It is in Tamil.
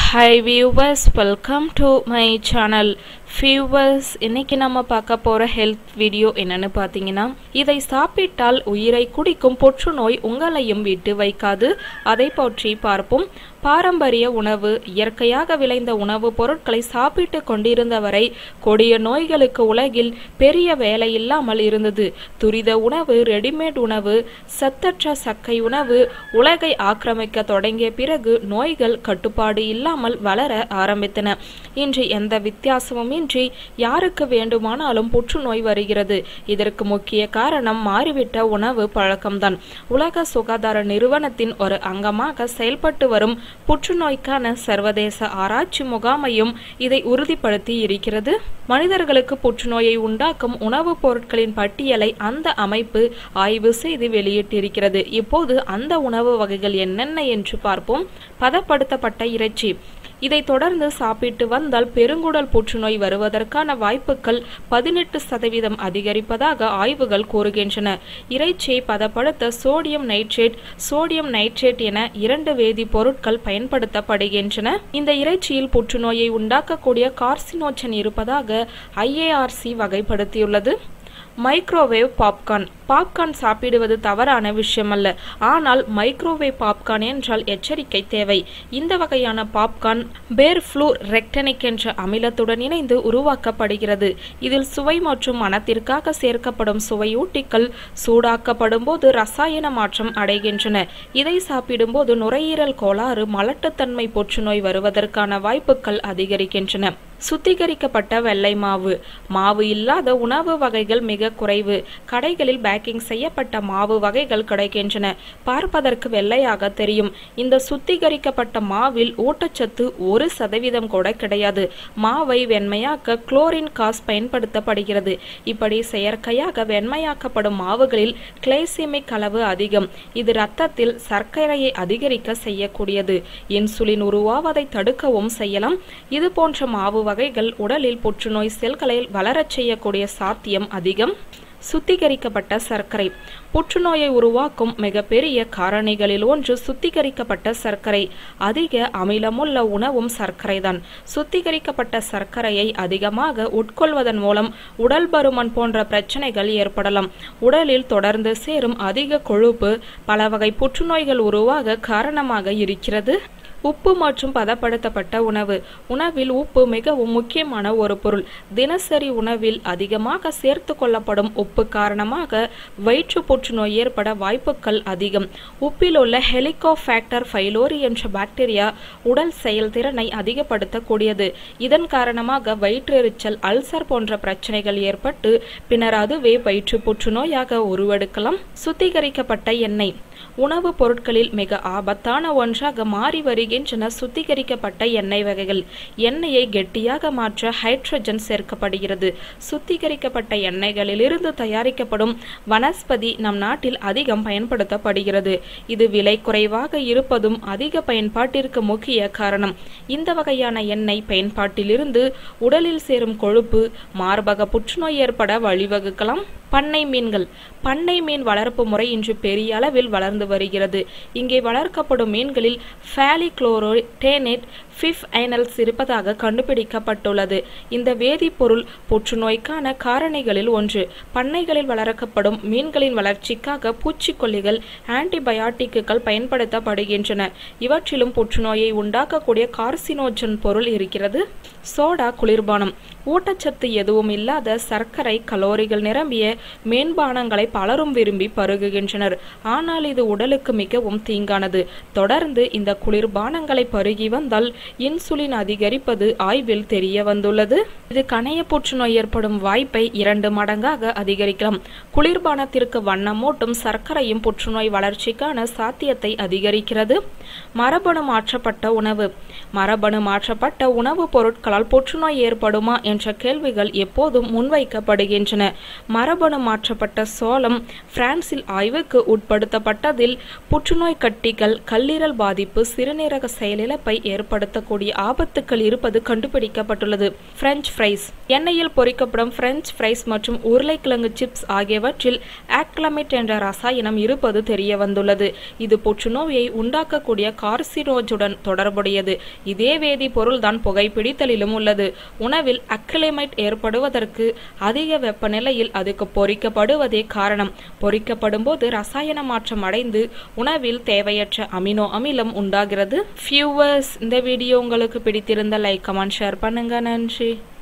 hi viewers welcome to my channel viewers இன்னைக்கு நம்ம பார்க்க போகிற ஹெல்த் வீடியோ என்னன்னு பார்த்தீங்கன்னா இதை சாப்பிட்டால் உயிரை குடிக்கும் புற்றுநோய் உங்களையும் விட்டு வைக்காது அதை பற்றி பார்ப்போம் பாரம்பரிய உணவு இயற்கையாக விளைந்த உணவுப் பொருட்களை சாப்பிட்டு கொண்டிருந்தவரை கொடிய நோய்களுக்கு உலகில் பெரிய வேலை இல்லாமல் இருந்தது துரித உணவு ரெடிமேட் உணவு சத்தற்ற சக்கை உணவு உலகை ஆக்கிரமிக்க தொடங்கிய பிறகு நோய்கள் கட்டுப்பாடு இல்லாமல் வளர ஆரம்பித்தன இன்று எந்த வித்தியாசமுமின்றி யாருக்கு வேண்டுமானாலும் புற்றுநோய் வருகிறது இதற்கு முக்கிய காரணம் மாறிவிட்ட உணவு பழக்கம்தான் உலக சுகாதார நிறுவனத்தின் ஒரு அங்கமாக செயல்பட்டு வரும் புற்றுநோய்க்கான சர்வதேச ஆராய்ச்சி முகாமையும் இதை உறுதிப்படுத்தி இருக்கிறது மனிதர்களுக்கு புற்றுநோயை உண்டாக்கும் உணவுப் பொருட்களின் பட்டியலை அந்த அமைப்பு ஆய்வு செய்து வெளியிட்டிருக்கிறது இப்போது அந்த உணவு வகைகள் என்னென்ன என்று பார்ப்போம் பதப்படுத்தப்பட்ட இறைச்சி இதை தொடர்ந்து சாப்பிட்டு வந்தால் பெருங்குடல் புற்றுநோய் வருவதற்கான வாய்ப்புகள் பதினெட்டு சதவீதம் அதிகரிப்பதாக ஆய்வுகள் கூறுகின்றன இறைச்சியை பதப்படுத்த சோடியம் நைட்ரேட் சோடியம் நைட்ரேட் என இரண்டு வேதிப்பொருட்கள் பயன்படுத்தப்படுகின்றன இந்த இறைச்சியில் புற்றுநோயை உண்டாக்கக்கூடிய கார்சினோஜன் இருப்பதாக ஐஏஆர்சி வகைப்படுத்தியுள்ளது மைக்ரோவேவ் பாப்கார்ன் பாப்கார்ன் சாப்பிடுவது தவறான விஷயமல்ல ஆனால் மைக்ரோவேவ் பாப்கார்ன் என்றால் எச்சரிக்கை தேவை இந்த வகையான பாப்கார்ன் பேர் ஃப்ளூ ரெக்டனிக் என்ற அமிலத்துடன் இணைந்து உருவாக்கப்படுகிறது இதில் சுவை மற்றும் மனத்திற்காக சேர்க்கப்படும் சுவையூட்டிகள் சூடாக்கப்படும் போது ரசாயன மாற்றம் அடைகின்றன இதை சாப்பிடும்போது நுரையீரல் கோளாறு மலட்டுத்தன்மை புற்றுநோய் வருவதற்கான வாய்ப்புகள் அதிகரிக்கின்றன சுத்திகரிக்கப்பட்ட வெள்ளை மாவு மாவு இல்லாத உணவு வகைகள் மிக குறைவு கடைகளில் பேக்கிங் செய்யப்பட்ட மாவு வகைகள் கிடைக்கின்றன பார்ப்பதற்கு வெள்ளையாக தெரியும் இந்த சுத்திகரிக்கப்பட்ட மாவில் ஊட்டச்சத்து ஒரு சதவீதம் கூட கிடையாது மாவை வெண்மையாக்க குளோரின் காஸ் பயன்படுத்தப்படுகிறது இப்படி செயற்கையாக வெண்மையாக்கப்படும் மாவுகளில் கிளைசிமிக் அளவு அதிகம் இது இரத்தத்தில் சர்க்கரையை அதிகரிக்க செய்யக்கூடியது இன்சுலின் உருவாவதை தடுக்கவும் செய்யலாம் இது போன்ற மாவு வகைகள் உடலில் புற்றுநோய் செல்களை வளரச் செய்யக்கூடிய சாத்தியம் அதிகம் சுத்திகரிக்கப்பட்ட சர்க்கரை புற்றுநோயை உருவாக்கும் மிகப்பெரிய காரணிகளில் ஒன்று சுத்திகரிக்கப்பட்ட சர்க்கரை அதிக அமிலமுள்ள உணவும் சர்க்கரைதான் சுத்திகரிக்கப்பட்ட சர்க்கரையை அதிகமாக உட்கொள்வதன் மூலம் உடல் பருமன் போன்ற பிரச்சனைகள் ஏற்படலாம் உடலில் தொடர்ந்து சேரும் அதிக கொழுப்பு பல வகை புற்றுநோய்கள் உருவாக காரணமாக இருக்கிறது உப்பு மற்றும் பதப்படுத்தப்பட்ட உணவு உணவில் உப்பு மிகவும் முக்கியமான ஒரு பொருள் தினசரி உணவில் அதிகமாக சேர்த்து கொள்ளப்படும் உப்பு காரணமாக வயிற்று புற்றுநோய் ஏற்பட வாய்ப்புகள் அதிகம் உப்பில் உள்ள ஹெலிகோஃபேக்டர் ஃபைலோரி என்ற பாக்டீரியா உடல் செயல்திறனை அதிகப்படுத்தக்கூடியது இதன் காரணமாக வயிற்றெரிச்சல் அல்சர் போன்ற பிரச்சனைகள் ஏற்பட்டு பின்னர் அதுவே வயிற்று புற்றுநோயாக உருவெடுக்கலாம் சுத்திகரிக்கப்பட்ட எண்ணெய் உணவுப் பொருட்களில் மிக ஆபத்தான ஒன்றாக மாறி வருகின்றன சுத்திகரிக்கப்பட்ட எண்ணெய் வகைகள் எண்ணெயை கெட்டியாக மாற்ற ஹைட்ரஜன் சேர்க்கப்படுகிறது சுத்திகரிக்கப்பட்ட எண்ணெய்களிலிருந்து தயாரிக்கப்படும் வனஸ்பதி நம் நாட்டில் அதிகம் பயன்படுத்தப்படுகிறது இது விலை குறைவாக இருப்பதும் அதிக பயன்பாட்டிற்கு முக்கிய காரணம் இந்த வகையான எண்ணெய் பயன்பாட்டிலிருந்து உடலில் சேரும் கொழுப்பு மார்பக புற்றுநோய் ஏற்பட வழிவகுக்கலாம் பண்ணை மீன்கள் பண்ணை மீன் வளர்ப்பு முறை இன்று பெரிய அளவில் வளர்ந்து வருகிறது இங்கே வளர்க்கப்படும் மீன்களில் ஃபேலிக்ளோரோடேனேட் ஃபிஃப் ஐனல்ஸ் இருப்பதாக கண்டுபிடிக்கப்பட்டுள்ளது இந்த வேதிப்பொருள் புற்றுநோய்க்கான காரணிகளில் ஒன்று பண்ணைகளில் வளர்க்கப்படும் மீன்களின் வளர்ச்சிக்காக பூச்சிக்கொல்லிகள் ஆன்டிபயாட்டிக்குகள் பயன்படுத்தப்படுகின்றன இவற்றிலும் புற்றுநோயை உண்டாக்கக்கூடிய கார்சினோஜன் பொருள் இருக்கிறது சோடா குளிர்பானம் ஊட்டச்சத்து எதுவும் இல்லாத சர்க்கரை கலோரிகள் நிரம்பிய மேம்பானங்களை பலரும் விரும்பி பருகுகின்றனர் ஆனால் இது உடலுக்கு மிகவும் தீங்கானது தொடர்ந்து இந்த குளிர்பானங்களை பருகி வந்தால் இன்சுலின் அதிகரிப்பது ஆய்வில் தெரிய வந்துள்ளது இது கணைய புற்றுநோய் ஏற்படும் வாய்ப்பை இரண்டு மடங்காக அதிகரிக்கலாம் குளிர்பானத்திற்கு வண்ணமூட்டும் சர்க்கரையும் புற்றுநோய் வளர்ச்சிக்கான சாத்தியத்தை அதிகரிக்கிறது மரபணு மாற்றப்பட்ட உணவு மரபணு மாற்றப்பட்ட உணவுப் பொருட்களால் புற்றுநோய் ஏற்படுமா என்ற கேள்விகள் எப்போதும் முன்வைக்கப்படுகின்றன மரபணு மாற்றப்பட்ட சோளம் பிரான்சில் ஆய்வுக்கு உட்படுத்தப்பட்டதில் புற்றுநோய் கட்டிகள் கல்லீரல் பாதிப்பு சிறுநீரக செயலிழப்பை ஏற்படுத்த ஏற்படுத்தக்கூடிய ஆபத்துக்கள் இருப்பது கண்டுபிடிக்கப்பட்டுள்ளது பிரெஞ்ச் ஃப்ரைஸ் எண்ணெயில் பொரிக்கப்படும் பிரெஞ்ச் ஃப்ரைஸ் மற்றும் உருளைக்கிழங்கு சிப்ஸ் ஆகியவற்றில் ஆக்லமிட் என்ற ரசாயனம் இருப்பது தெரிய வந்துள்ளது இது புற்றுநோயை உண்டாக்கக்கூடிய கார்சிரோஜுடன் தொடர்புடையது இதே வேதிப்பொருள் தான் புகைப்பிடித்தலிலும் உள்ளது உணவில் அக்ரிலைமைட் ஏற்படுவதற்கு அதிக வெப்பநிலையில் அதுக்கு பொரிக்கப்படுவதே காரணம் பொரிக்கப்படும் போது ரசாயன மாற்றம் அடைந்து உணவில் தேவையற்ற அமினோ அமிலம் உண்டாகிறது ஃபியூவர்ஸ் இந்த வீடியோ உங்களுக்கு பிடித்திருந்த லைக் கமெண்ட் ஷேர் பண்ணுங்க நன்றி